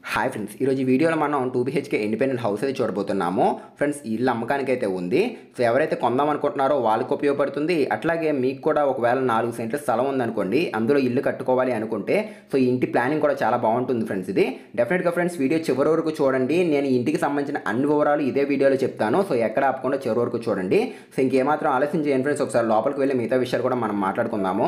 hi friends ఈరోజు ఈ వీడియోలో మనం టూ బీహెచ్కే ఇండిపెండెంట్ హౌస్ అయితే చూడబోతున్నాము ఫ్రెండ్స్ ఈ ఇల్లు అమ్మకానికి అయితే ఉంది సో ఎవరైతే కొందాం అనుకుంటున్నారో వాళ్ళకి ఉపయోగపడుతుంది అట్లాగే మీకు కూడా ఒకవేళ నాలుగు సెంట్ల స్థలం ఉందనుకోండి అందులో ఇల్లు కట్టుకోవాలి అనుకుంటే సో ఈ ఇంటి ప్లానింగ్ కూడా చాలా బాగుంటుంది ఫ్రెండ్స్ ఇది డెఫినెట్గా ఫ్రెండ్స్ వీడియో చివరి వరకు చూడండి నేను ఈ ఇంటికి సంబంధించిన అన్ని వివరాలు ఇదే వీడియోలో చెప్తాను సో ఎక్కడ ఆపకుండా చివరి వరకు చూడండి సో ఇంకేమాత్రం ఆలస్యం చేయండి ఫ్రెండ్స్ ఒకసారి లోపలికి వెళ్ళి మిగతా విషయాలు కూడా మనం మాట్లాడుకుందాము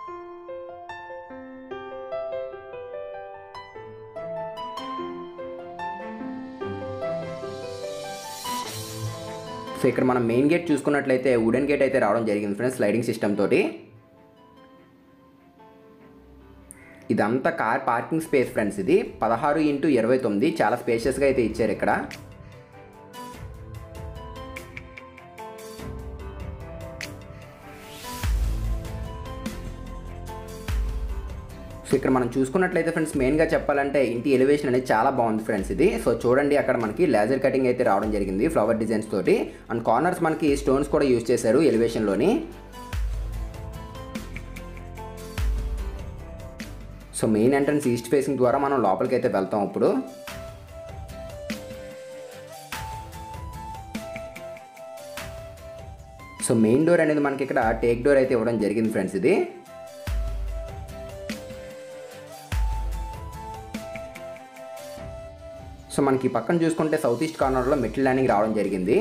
సో ఇక్కడ మనం మెయిన్ గేట్ చూసుకున్నట్లయితే వుడెన్ గేట్ అయితే రావడం జరిగింది ఫ్రెండ్స్ స్లైడింగ్ సిస్టమ్ తోటి ఇదంతా కార్ పార్కింగ్ స్పేస్ ఫ్రెండ్స్ ఇది పదహారు ఇంటూ ఇరవై తొమ్మిది చాలా స్పేషియస్గా అయితే ఇచ్చారు ఇక్కడ సో ఇక్కడ మనం చూసుకున్నట్లయితే ఫ్రెండ్స్ మెయిన్గా చెప్పాలంటే ఇంటి ఎలివేషన్ అనేది చాలా బాగుంది ఫ్రెండ్స్ ఇది సో చూడండి అక్కడ మనకి లేజర్ కటింగ్ అయితే రావడం జరిగింది ఫ్లవర్ డిజైన్స్ తోటి అండ్ కార్నర్స్ మనకి స్టోన్స్ కూడా యూజ్ చేశారు ఎలివేషన్లోని so main entrance east facing ద్వారా మనం లోపలికి అయితే వెళ్తాం ఇప్పుడు సో మెయిన్ డోర్ అనేది మనకి ఇక్కడ టేక్ డోర్ అయితే ఇవ్వడం జరిగింది ఫ్రెండ్స్ ఇది సో మనకి పక్కన చూసుకుంటే సౌత్ ఈస్ట్ కార్నర్లో మెటల్ ల్యాండింగ్ రావడం జరిగింది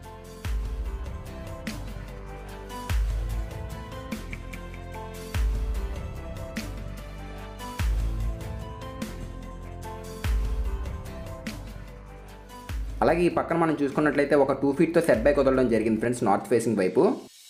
అలాగే ఈ పక్కన మనం చూసుకున్నట్లయితే ఒక టూ ఫీట్తో సెట్ బ్యాక్ వదలడం జరిగింది ఫ్రెండ్స్ నార్త్ ఫేసింగ్ వైపు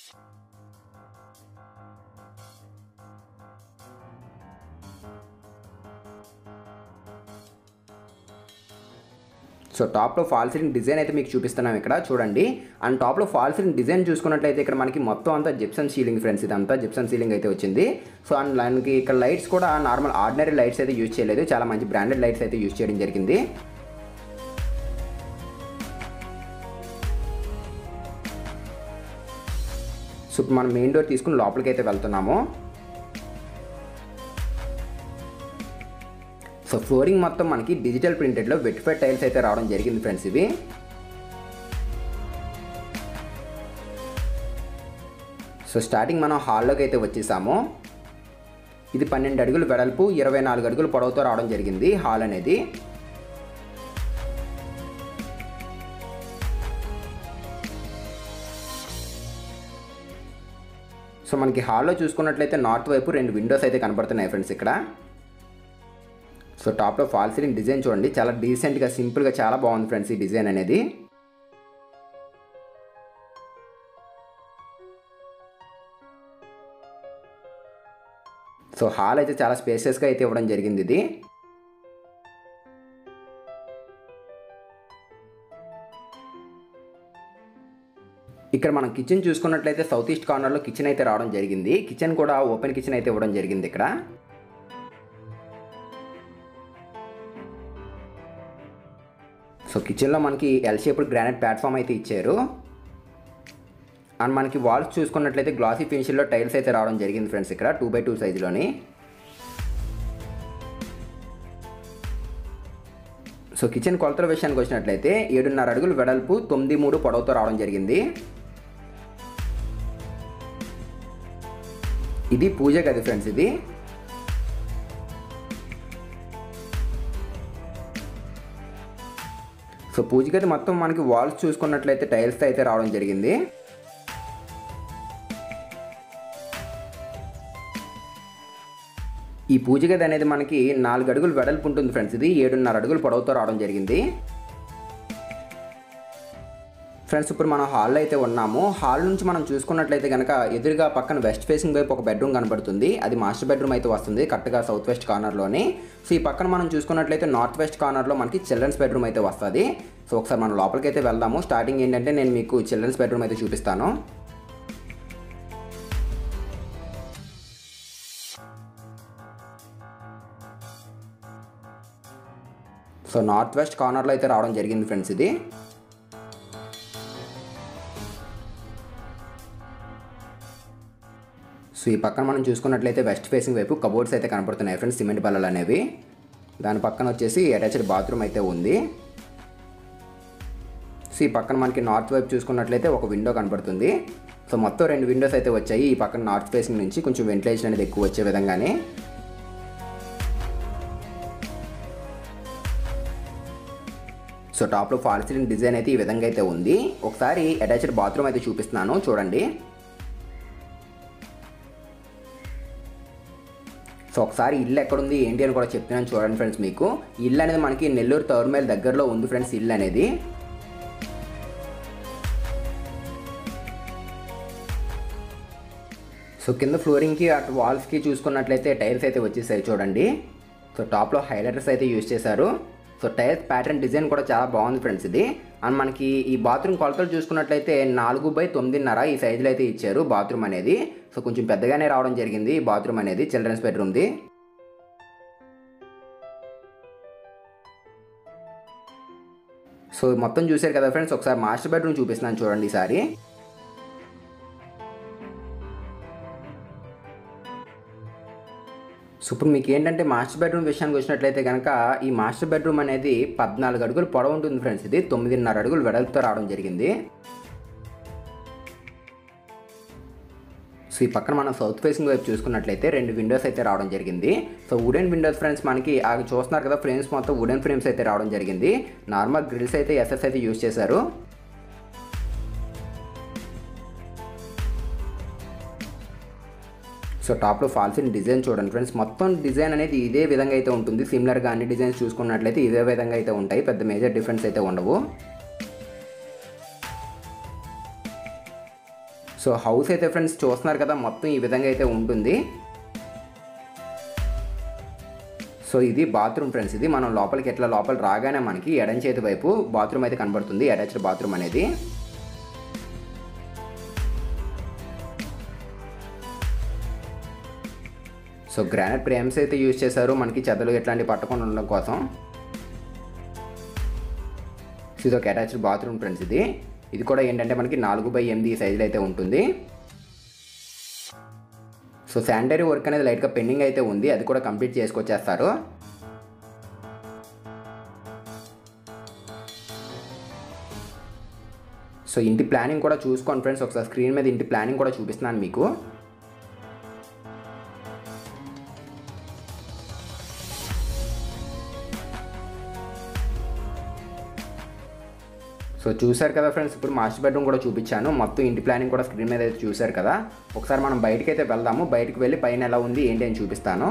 సో టాప్లో ఫాల్ సీలింగ్ డిజైన్ అయితే మీకు చూపిస్తున్నాం ఇక్కడ చూడండి అండ్ టాప్లో ఫాల్ సీలింగ్ డిజైన్ చూసుకున్నట్లయితే ఇక్కడ మనకి మొత్తం అంతా జిప్సన్ సీలింగ్ ఫ్రెండ్స్ ఇదంతా జిప్సన్ సీలింగ్ అయితే వచ్చింది సో అండ్ దానికి ఇక్కడ లైట్స్ కూడా నార్మల్ ఆర్డినరీ లైట్స్ అయితే యూజ్ చేయలేదు చాలా మంచి బ్రాండెడ్ లైట్స్ అయితే యూజ్ చేయడం జరిగింది సో ఇప్పుడు మనం మెయిన్ డోర్ తీసుకుని లోపలికి అయితే వెళ్తున్నాము సో ఫ్లోరింగ్ మొత్తం మనకి డిజిటల్ ప్రింటెడ్లో వెట్ఫెడ్ టైల్స్ అయితే రావడం జరిగింది ఫ్రెండ్స్ ఇవి సో స్టార్టింగ్ మనం హాల్లోకి అయితే వచ్చేసాము ఇది పన్నెండు అడుగులు వెడల్పు ఇరవై నాలుగు అడుగులు పొడవుతో రావడం జరిగింది హాల్ అనేది సో మనకి హాల్లో చూసుకున్నట్లయితే నార్త్ వైపు రెండు విండోస్ అయితే కనబడుతున్నాయి ఫ్రెండ్స్ ఇక్కడ సో టాప్లో ఫాల్ సీలింగ్ డిజైన్ చూడండి చాలా డీసెంట్గా సింపుల్గా చాలా బాగుంది ఫ్రెండ్స్ ఈ డిజైన్ అనేది సో హాల్ అయితే చాలా స్పేసెస్గా అయితే ఇవ్వడం జరిగింది ఇది ఇక్కడ మనం కిచెన్ చూసుకున్నట్లయితే సౌత్ ఈస్ట్ కార్నర్లో కిచెన్ అయితే రావడం జరిగింది కిచెన్ కూడా ఓపెన్ కిచెన్ అయితే ఇవ్వడం జరిగింది ఇక్కడ సో కిచెన్లో మనకి ఎల్ షేప్డ్ గ్రానైట్ ప్లాట్ఫామ్ అయితే ఇచ్చారు అండ్ మనకి వాల్స్ చూసుకున్నట్లయితే గ్లాసీ ఫినిషింగ్లో టైల్స్ అయితే రావడం జరిగింది ఫ్రెండ్స్ ఇక్కడ టూ బై టూ సైజులోని సో కిచెన్ కొలతల విషయానికి వచ్చినట్లయితే ఏడున్నర అడుగులు వెడల్పు తొమ్మిది మూడు పొడవుతో రావడం జరిగింది ఇది పూజ గది ఫ్రెండ్స్ ఇది సో పూజ గది మొత్తం మనకి వాల్స్ చూసుకున్నట్లయితే టైల్స్తో అయితే రావడం జరిగింది ఈ పూజ గది అనేది మనకి నాలుగు అడుగులు వెడల్పు ఉంటుంది ఫ్రెండ్స్ ఇది ఏడున్నర అడుగులు పొడవుతో రావడం జరిగింది ఫ్రెండ్స్ ఇప్పుడు మనం హాల్లో అయితే ఉన్నాము హాల్ నుంచి మనం చూసుకున్నట్లయితే కనుక ఎదురుగా పక్కన వెస్ట్ ఫేసింగ్ వైపు ఒక బెడ్రూమ్ కనబడుతుంది అది మాస్టర్ బెడ్రూమ్ అయితే వస్తుంది కరెక్ట్గా సౌత్ వెస్ట్ కార్నర్లోని సో ఈ పక్కన మనం చూసుకున్నట్లయితే నార్త్ వెస్ట్ కార్నర్లో మనకి చిల్డ్రన్స్ బెడ్రూమ్ అయితే వస్తుంది సో ఒకసారి మనం లోపలికి అయితే వెళ్దాము స్టార్టింగ్ ఏంటంటే నేను మీకు చిల్డ్రన్స్ బెడ్రూమ్ అయితే చూపిస్తాను సో నార్త్ వెస్ట్ కార్నర్లో అయితే రావడం జరిగింది ఫ్రెండ్స్ ఇది సో ఈ పక్కన మనం చూసుకున్నట్లయితే వెస్ట్ ఫేసింగ్ వైపు కబోర్డ్స్ అయితే కనపడుతున్నాయి ఫ్రెండ్స్ సిమెంట్ బల్లలు అనేవి దాని పక్కన వచ్చేసి అటాచ్డ్ బాత్రూమ్ అయితే ఉంది సో ఈ పక్కన మనకి నార్త్ వైపు చూసుకున్నట్లయితే ఒక విండో కనబడుతుంది సో మొత్తం రెండు విండోస్ అయితే వచ్చాయి ఈ పక్కన నార్త్ ఫేసింగ్ నుంచి కొంచెం వెంటిలేషన్ అనేది ఎక్కువ వచ్చే విధంగానే సో టాప్లో ఫాల్ సీలింగ్ డిజైన్ అయితే ఈ విధంగా అయితే ఉంది ఒకసారి అటాచ్డ్ బాత్రూమ్ అయితే చూపిస్తున్నాను చూడండి సో ఒకసారి ఇల్లు ఎక్కడుంది ఏంటి అని కూడా చెప్తున్నాను చూడండి ఫ్రెండ్స్ మీకు ఇల్లు అనేది మనకి నెల్లూరు టవర్మేల్ దగ్గరలో ఉంది ఫ్రెండ్స్ ఇల్లు అనేది సో కింద ఫ్లోరింగ్కి అటు వాల్స్కి చూసుకున్నట్లయితే టైల్స్ అయితే వచ్చేసాయి చూడండి సో టాప్లో హైలైటర్స్ అయితే యూజ్ చేశారు సో టైల్స్ ప్యాటర్న్ డిజైన్ కూడా చాలా బాగుంది ఫ్రెండ్స్ ఇది అండ్ మనకి ఈ బాత్రూమ్ కొలతలు చూసుకున్నట్లయితే నాలుగు బై తొమ్మిదిన్నర ఈ సైజులో అయితే ఇచ్చారు బాత్రూమ్ అనేది సో కొంచెం పెద్దగానే రావడం జరిగింది ఈ బాత్రూమ్ అనేది చిల్డ్రన్స్ బెడ్రూమ్ది సో మొత్తం చూశారు కదా ఫ్రెండ్స్ ఒకసారి మాస్టర్ బెడ్రూమ్ చూపిస్తున్నాను చూడండి ఈసారి సో ఇప్పుడు మీకు ఏంటంటే మాస్టర్ బెడ్రూమ్ విషయానికి వచ్చినట్లయితే కనుక ఈ మాస్టర్ బెడ్రూమ్ అనేది పద్నాలుగు అడుగులు పొడవు ఉంటుంది ఫ్రెండ్స్ ఇది తొమ్మిదిన్నర అడుగులు వెడల్పుతో రావడం జరిగింది సో ఈ పక్కన మనం సౌత్ ఫేసింగ్ వైపు చూసుకున్నట్లయితే రెండు విండోస్ అయితే రావడం జరిగింది సో వుడెన్ విండోస్ ఫ్రెండ్స్ మనకి ఆ చూస్తున్నారు కదా ఫ్రేమ్స్ మొత్తం వుడెన్ ఫ్రేమ్స్ అయితే రావడం జరిగింది నార్మల్ గ్రిల్స్ అయితే ఎస్ఎస్ అయితే యూజ్ చేశారు సో టాప్లో ఫాల్సిన్ డిజైన్ చూడండి ఫ్రెండ్స్ మొత్తం డిజైన్ అనేది ఇదే విధంగా అయితే ఉంటుంది సిమిలర్గా అన్ని డిజైన్స్ చూసుకున్నట్లయితే ఇదే విధంగా అయితే ఉంటాయి పెద్ద మేజర్ డిఫరెన్స్ అయితే ఉండవు సో హౌస్ అయితే ఫ్రెండ్స్ చూస్తున్నారు కదా మొత్తం ఈ విధంగా అయితే ఉంటుంది సో ఇది బాత్రూమ్ ఫ్రెండ్స్ ఇది మనం లోపలికి ఎట్లా లోపల రాగానే మనకి ఎడం చేతి వైపు బాత్రూమ్ అయితే కనబడుతుంది అటాచ్డ్ బాత్రూమ్ అనేది సో గ్రానైట్ ఫ్రేమ్స్ అయితే యూజ్ చేశారు మనకి చెదలు ఇట్లాంటివి పట్టకుండా ఉండడం కోసం సో ఇది ఒక అటాచ్డ్ బాత్రూమ్ ఫ్రెండ్స్ ఇది ఇది కూడా ఏంటంటే మనకి నాలుగు బై ఎనిమిది సైజులో అయితే ఉంటుంది సో శానిటరీ వర్క్ అనేది లైట్గా పెండింగ్ అయితే ఉంది అది కూడా కంప్లీట్ చేసుకొచ్చేస్తారు సో ఇంటి ప్లానింగ్ కూడా చూసుకోండి ఫ్రెండ్స్ ఒకసారి స్క్రీన్ మీద ఇంటి ప్లానింగ్ కూడా చూపిస్తున్నాను మీకు సో చూశారు కదా ఫ్రెండ్స్ ఇప్పుడు మాస్టర్ బెడ్రూమ్ కూడా చూపించాను మొత్తం ఇంటి ప్లానింగ్ కూడా స్క్రీన్ మీద అయితే చూశారు కదా ఒకసారి మనం బయటికి అయితే వెళ్దాము బయటికి వెళ్ళి పైన ఎలా ఉంది ఏంటి అని చూపిస్తాను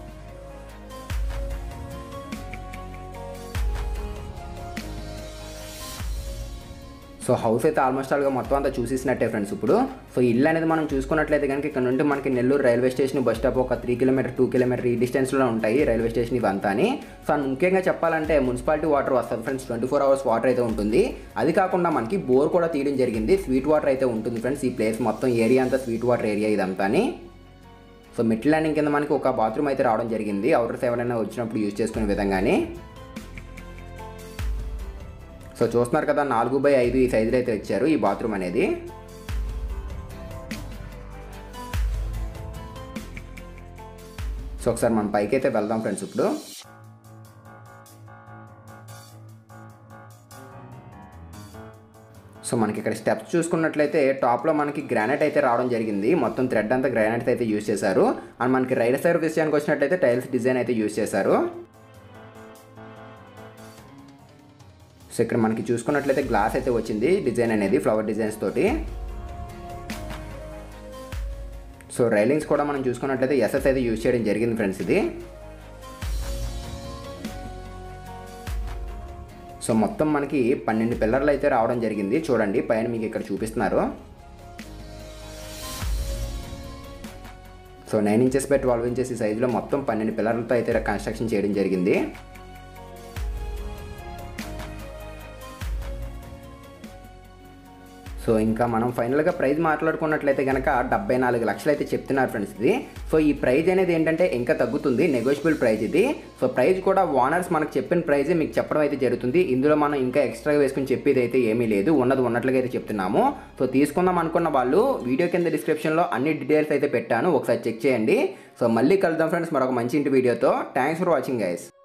సో హౌస్ అయితే ఆల్మోస్ట్ ఆల్గా మొత్తం అంతా చూసేసినట్టే ఫ్రెండ్స్ ఇప్పుడు సో ఇల్లు అనేది మనం చూసుకున్నట్లయితే కనుక ఇక్కడ నుండి మనకి Nellore railway station bus stop ఒక త్రీ కిలోమీటర్ టూ కిలోమీటర్ ఈ డిస్టెన్స్లో ఉంటాయి రైల్వే స్టేషన్ ఇవంతా సో ముఖ్యంగా చెప్పాలంటే మున్సిపాలిటీ వాటర్ వస్తుంది friends twenty four hours water అయితే ఉంటుంది అది కాకుండా మనకి బోర్ కూడా తీయడం జరిగింది స్వీట్ వాటర్ అయితే ఉంటుంది ఫ్రెండ్స్ ఈ ప్లేస్ మొత్తం ఏరియా అంతా స్వీట్ వాటర్ ఏరియా ఇదంతా సో మిడ్ ల్యాండింగ్ కింద మనకి ఒక బాత్రూమ్ అయితే రావడం జరిగింది అవుటర్స్ ఎవరైనా వచ్చినప్పుడు యూజ్ చేసుకునే విధంగానే సో చూస్తున్నారు కదా నాలుగు బై ఐదు ఈ సైజులో అయితే ఇచ్చారు ఈ బాత్రూమ్ అనేది సో ఒకసారి మనం పైకి అయితే వెళ్దాం ఫ్రెండ్స్ ఇప్పుడు సో మనకి ఇక్కడ స్టెప్స్ చూసుకున్నట్లయితే టాప్లో మనకి గ్రానైట్ అయితే రావడం జరిగింది మొత్తం థ్రెడ్ అంతా గ్రానైట్ అయితే యూజ్ చేశారు అండ్ మనకి రైట్ సైడ్ విషయానికి వచ్చినట్లయితే టైల్స్ డిజైన్ అయితే యూజ్ చేశారు సో ఇక్కడ మనకి చూసుకున్నట్లయితే గ్లాస్ అయితే వచ్చింది డిజైన్ అనేది ఫ్లవర్ డిజైన్స్ తోటి సో రైలింగ్స్ కూడా మనం చూసుకున్నట్లయితే ఎస్ఎస్ అయితే యూజ్ చేయడం జరిగింది ఫ్రెండ్స్ ఇది సో మొత్తం మనకి పన్నెండు పిల్లర్లు అయితే రావడం జరిగింది చూడండి పైన మీకు ఇక్కడ చూపిస్తున్నారు so nine inches by twelve inches ఈ సైజులో మొత్తం పన్నెండు పిల్లర్లతో అయితే కన్స్ట్రక్షన్ చేయడం జరిగింది సో ఇంకా మనం ఫైనల్గా ప్రైజ్ మాట్లాడుకున్నట్లయితే కనుక డెబ్బై నాలుగు లక్షలు అయితే చెప్తున్నారు ఫ్రెండ్స్ ఇది సో ఈ ప్రైజ్ అనేది ఏంటంటే ఇంకా తగ్గుతుంది నెగోషియబుల్ ప్రైజ్ ఇది సో ప్రైజ్ కూడా ఓనర్స్ మనకు చెప్పిన ప్రైజే మీకు చెప్పడం అయితే జరుగుతుంది ఇందులో మనం ఇంకా ఎక్స్ట్రా వేసుకుని చెప్పేది అయితే ఏమీ లేదు ఉన్నది ఉన్నట్లుగా అయితే చెప్తున్నాము సో తీసుకుందాం అనుకున్న వాళ్ళు వీడియో కింద డిస్క్రిప్షన్లో అన్ని డీటెయిల్స్ అయితే పెట్టాను ఒకసారి చెక్ చేయండి సో మళ్ళీ కలుద్దాం ఫ్రెండ్స్ మరొక మంచి ఇంటి వీడియోతో థ్యాంక్స్ ఫర్ వాచింగ్ గైస్